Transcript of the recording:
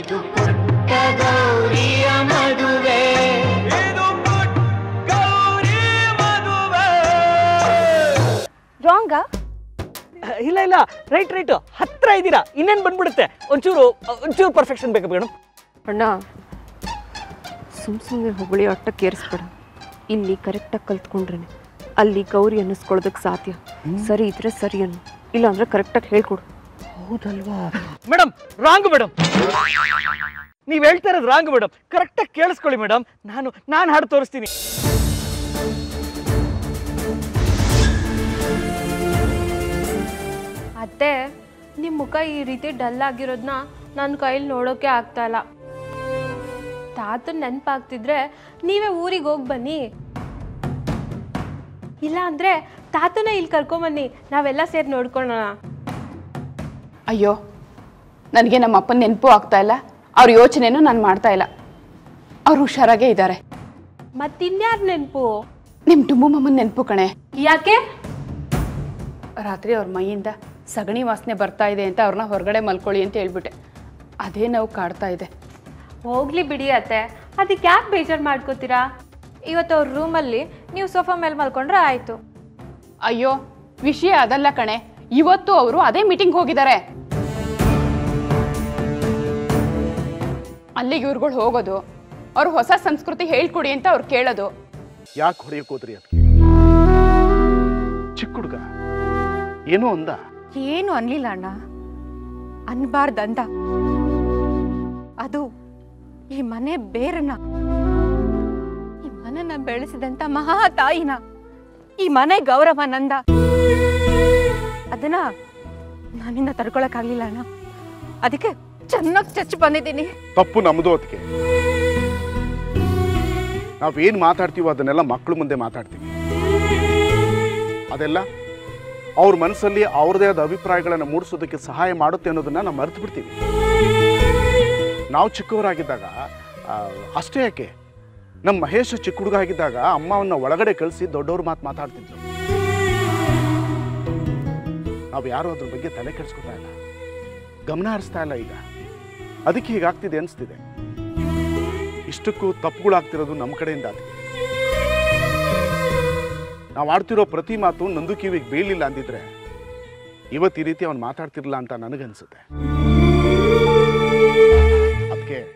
ಇದು ಪುಟ್ಟ ಗೌರಿಯ ಮದುವೆ ಇದು ಪುಟ್ಟ ಗೌರಿ ಮದುವೆ ರಾಂಗಾ ಇಲ್ಲ ಇಲ್ಲ ರೈಟ್ ರೈಟ್ ಹತ್ರ ಇದ್ದೀರಾ ಇನ್ನೇನು ಬಂದ್ಬಿಡುತ್ತೆ ಒಂಚೂರು ಒಂಚೂರು ಪರ್ಫೆಕ್ಷನ್ ಬೇಕು ಮೇಡಮ್ ಅಣ್ಣ ಸುಮ್ ಸುಮ್ಮನೆ ಹೊಗಳಿ ಅಟ್ಟಕ್ಕೆ ಏರಿಸ್ಬೇಡ ಇಲ್ಲಿ ಕರೆಕ್ಟಾಗಿ ಕಲ್ತ್ಕೊಂಡ್ರೇನೆ ಅಲ್ಲಿ ಗೌರಿ ಅನ್ನಿಸ್ಕೊಳ್ಳೋದಕ್ಕೆ ಸಾಧ್ಯ ಸರಿ ಇದ್ರೆ ಸರಿ ಅನ್ನು ಇಲ್ಲ ಅಂದ್ರೆ ಕರೆಕ್ಟಾಗಿ ಹೇಳ್ಕೊಡು ಹೌದಲ್ವಾ ಮೇಡಮ್ ರಾಂಗ್ ಮೇಡಮ್ ನೀವು ಹೇಳ್ತಾ ಇರೋದು ರಾಂಗ್ ಮೇಡಮ್ ಕರೆಕ್ಟಾಗಿ ಕೇಳಿಸ್ಕೊಳ್ಳಿ ಮೇಡಮ್ ನಾನು ನಾನು ಹಾಡು ತೋರಿಸ್ತೀನಿ ಅತ್ತೆ ನಿಮ್ಮ ಮುಖ ಈ ರೀತಿ ಡಲ್ ಆಗಿರೋದನ್ನ ನನ್ನ ಕೈಲಿ ನೋಡೋಕೆ ಆಗ್ತಾ ಇಲ್ಲ ತಾತನ ನೆನಪಾಗ್ತಿದ್ರೆ ನೀವೇ ಊರಿಗೆ ಹೋಗಿ ಬನ್ನಿ ಇಲ್ಲ ಅಂದ್ರೆ ತಾತನ ಇಲ್ಲಿ ಕರ್ಕೊಂಬನ್ನಿ ನಾವೆಲ್ಲ ಸೇರಿ ನೋಡ್ಕೊಳ್ಳೋಣ ಅಯ್ಯೋ ನನಗೆ ನಮ್ಮ ಅಪ್ಪನ ನೆನಪು ಆಗ್ತಾ ಇಲ್ಲ ಅವ್ರ ಯೋಚನೆನೂ ನಾನು ಮಾಡ್ತಾ ಇಲ್ಲ ಅವ್ರು ಹುಷಾರಾಗೇ ಇದ್ದಾರೆ ಮತ್ತಿನ್ಯಾರ ನೆನಪು ನಿಮ್ಮ ಟುಂಬು ಮಮ್ಮನ ನೆನಪು ಕಣೆ ಯಾಕೆ ರಾತ್ರಿ ಅವ್ರ ಮೈಯಿಂದ ಸಗಣಿ ವಾಸನೆ ಬರ್ತಾ ಇದೆ ಅಂತ ಅವ್ರನ್ನ ಹೊರಗಡೆ ಮಲ್ಕೊಳ್ಳಿ ಅಂತ ಹೇಳ್ಬಿಟ್ಟೆ ಅದೇ ನೋವು ಕಾಡ್ತಾ ಇದೆ ಹೋಗ್ಲಿ ಬಿಡಿ ಅತ್ತೆ ಅದಕ್ಕೆ ಯಾಕೆ ಬೇಜಾರು ಮಾಡ್ಕೋತೀರಾ ಇವತ್ತು ಅವ್ರ ರೂಮಲ್ಲಿ ನೀವು ಸೋಫಾ ಮೇಲೆ ಮಲ್ಕೊಂಡ್ರೆ ಆಯಿತು ಅಯ್ಯೋ ವಿಷಯ ಅದಲ್ಲ ಕಣೆ ಇವತ್ತು ಅವರು ಅದೇ ಮೀಟಿಂಗ್ ಹೋಗಿದ್ದಾರೆ ಅಲ್ಲಿಗೆ ಇವ್ರುಗಳು ಹೋಗೋದು ಅವ್ರು ಹೊಸ ಸಂಸ್ಕೃತಿ ಹೇಳ್ಕೊಡಿ ಅಂತ ಅವ್ರು ಕೇಳೋದು ಯಾಕೆ ಹೊಡೆಯಕ್ಕೆ ಹೋದ್ರಿ ಅದಕ್ಕೆ ಚಿಕ್ಕ ಹುಡುಗ ಏನೋ ಅಂದ ಏನು ಅನ್ಲಿಲ್ಲ ಅಣ್ಣ ಅನ್ಬಾರ್ದಂದ ಅದು ಈ ಮನೆ ಬೇರನ್ನ ಈ ಮನೆನ ಬೆಳೆಸಿದಂತ ಮಹಾ ತಾಯಿನ ಈ ಮನೆ ಗೌರವ ನಂದ ಅದನ್ನ ನನ್ನಿಂದ ತಡ್ಕೊಳಕ್ಕಾಗ್ಲಿಲ್ಲ ಅಣ್ಣ ಅದಕ್ಕೆ ಚೆನ್ನಾಗಿ ಚಚ್ಚಿ ಬಂದಿದ್ದೀನಿ ತಪ್ಪು ನಮ್ಮದು ಅದಕ್ಕೆ ನಾವೇನು ಮಾತಾಡ್ತೀವೋ ಅದನ್ನೆಲ್ಲ ಮಕ್ಕಳು ಮುಂದೆ ಮಾತಾಡ್ತೀವಿ ಅದೆಲ್ಲ ಅವ್ರ ಮನಸ್ಸಲ್ಲಿ ಅವ್ರದೇ ಆದ ಅಭಿಪ್ರಾಯಗಳನ್ನು ಮೂಡಿಸೋದಕ್ಕೆ ಸಹಾಯ ಮಾಡುತ್ತೆ ಅನ್ನೋದನ್ನ ನಾವು ಮರೆತು ಬಿಡ್ತೀವಿ ನಾವು ಚಿಕ್ಕವರಾಗಿದ್ದಾಗ ಆ, ಅಷ್ಟೇ ಯಾಕೆ ನಮ್ಮ ಮಹೇಶ್ ಚಿಕ್ಕ ಹುಡುಗ ಆಗಿದ್ದಾಗ ಅಮ್ಮವನ್ನ ಒಳಗಡೆ ಕಳಿಸಿ ದೊಡ್ಡವ್ರ ಮಾತು ಮಾತಾಡ್ತಿದ್ರು ನಾವು ಯಾರು ಅದ್ರ ಬಗ್ಗೆ ತಲೆ ಕೆಡಿಸ್ಕೊತಾ ಇಲ್ಲ ಗಮನ ಹರಿಸ್ತಾ ಇಲ್ಲ ಈಗ ಅದಕ್ಕೆ ಹೀಗಾಗ್ತಿದೆ ಅನಿಸ್ತಿದೆ ಇಷ್ಟಕ್ಕೂ ತಪ್ಪುಗಳಾಗ್ತಿರೋದು ನಮ್ಮ ಕಡೆಯಿಂದ ಅದಕ್ಕೆ ನಾವು ಆಡ್ತಿರೋ ಪ್ರತಿ ಮಾತು ನಂದು ಕಿವಿಗೆ ಬೀಳಲಿಲ್ಲ ಅಂದಿದ್ರೆ ಇವತ್ತು ಈ ರೀತಿ ಅವನು ಮಾತಾಡ್ತಿರ್ಲಿಲ್ಲ ಅಂತ ನನಗನ್ಸುತ್ತೆ ಅದಕ್ಕೆ